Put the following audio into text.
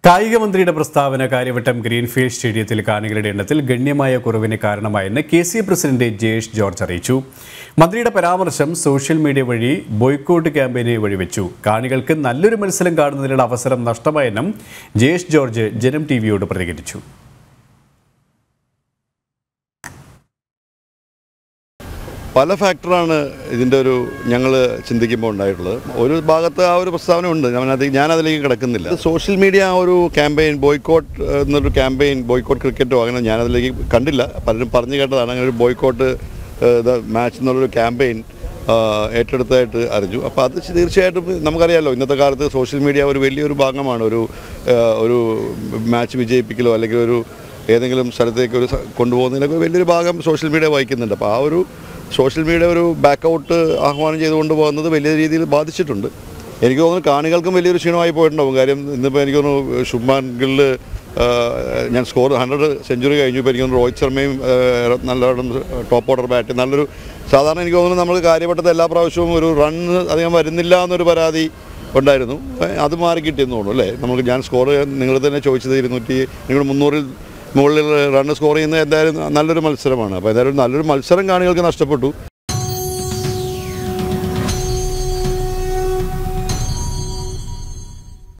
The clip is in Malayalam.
കായിക മന്ത്രിയുടെ പ്രസ്താവന കാര്യവട്ടം ഗ്രീൻഫീൽഡ് സ്റ്റേഡിയത്തിൽ കാണികളുടെ എണ്ണത്തിൽ ഗണ്യമായ കുറവിന് കാരണമായെന്ന് K C president Jayesh George അറിയിച്ചു മന്ത്രിയുടെ പരാമർശം സോഷ്യൽ മീഡിയ വഴി ബോയ്ക്കോട്ട് ക്യാമ്പയിനെ വഴിവെച്ചു കാണികൾക്ക് നല്ലൊരു മത്സരം കാണുന്നതിനുള്ള അവസരം നഷ്ടമായെന്നും ജയേഷ് ജോർജ് ജനം ടി വിയോട് പ്രതികരിച്ചു പല ഫാക്ടറാണ് ഇതിൻ്റെ ഒരു ഞങ്ങൾ ചിന്തിക്കുമ്പോൾ ഉണ്ടായിട്ടുള്ളത് ഒരു ഭാഗത്ത് ആ ഒരു പ്രസ്താവന ഉണ്ട് ഞാനത് ഞാനതിലേക്ക് കിടക്കുന്നില്ല സോഷ്യൽ മീഡിയ ആ ഒരു ക്യാമ്പയിൻ ബോയ്ക്കോട്ട് എന്നൊരു ക്യാമ്പയിൻ ബോയ്ക്കോട്ട് ക്രിക്കറ്റോ അങ്ങനെ ഞാനതിലേക്ക് കണ്ടില്ല പലരും പറഞ്ഞു കേട്ടതാണ് അങ്ങനെ ഒരു ബോയ്ക്കോട്ട് മാച്ച് എന്നുള്ളൊരു ക്യാമ്പയിൻ ഏറ്റെടുത്തതായിട്ട് അറിഞ്ഞു അപ്പോൾ അത് തീർച്ചയായിട്ടും നമുക്കറിയാമല്ലോ ഇന്നത്തെ കാലത്ത് സോഷ്യൽ മീഡിയ ഒരു വലിയൊരു ഭാഗമാണ് ഒരു ആ, ഒരു മാച്ച് വിജയിപ്പിക്കലോ അല്ലെങ്കിൽ ഒരു ഏതെങ്കിലും സ്ഥലത്തേക്ക് ഒരു സ- കൊണ്ടുപോകുന്നതിനൊക്കെ വലിയൊരു ഭാഗം സോഷ്യൽ മീഡിയ വഹിക്കുന്നുണ്ട് അപ്പോൾ ആ ഒരു സോഷ്യൽ മീഡിയ ഒരു ബാക്കൗട്ട് ആഹ്വാനം ചെയ്തുകൊണ്ട് പോകുന്നത് വലിയ രീതിയിൽ ബാധിച്ചിട്ടുണ്ട് എനിക്ക് തോന്നുന്നു കാണികൾക്കും വലിയൊരു ക്ഷീണമായി പോയിട്ടുണ്ടാവും കാര്യം ഇന്നിപ്പോൾ എനിക്ക് തോന്നുന്നു ശുഭ്മാൻ ഗില്ല് ഞാൻ സ്കോർ ഹൺഡ്രഡ് സെഞ്ചുറി കഴിഞ്ഞു ഇപ്പോൾ എനിക്ക് തോന്നുന്നു രോഹിത് ശർമ്മയും ആ, നല്ലോണം ടോപ്പ് ഓർഡർ ബാറ്റ് നല്ലൊരു സാധാരണ എനിക്ക് തോന്നുന്നു നമ്മൾ കാര്യപ്പെട്ടത് എല്ലാ പ്രാവശ്യവും ഒരു റൺ അധികം വരുന്നില്ല എന്നൊരു പരാതി ഉണ്ടായിരുന്നു ഏ, അത് മാറി കിട്ടിയെന്ന് തോന്നുന്നു അല്ലേ നമുക്ക് ഞാൻ സ്കോർ നിങ്ങൾ തന്നെ ചോദിച്ചത് ഇരുന്നൂറ്റി നിങ്ങൾ മുന്നൂറിൽ മുകളിൽ റൺ സ്കോർ ചെയ്യുന്നത് എന്തായാലും നല്ലൊരു മത്സരമാണ് അപ്പോൾ എന്തായാലും നല്ലൊരു മത്സരം കാണികൾക്ക് നഷ്ടപ്പെട്ടു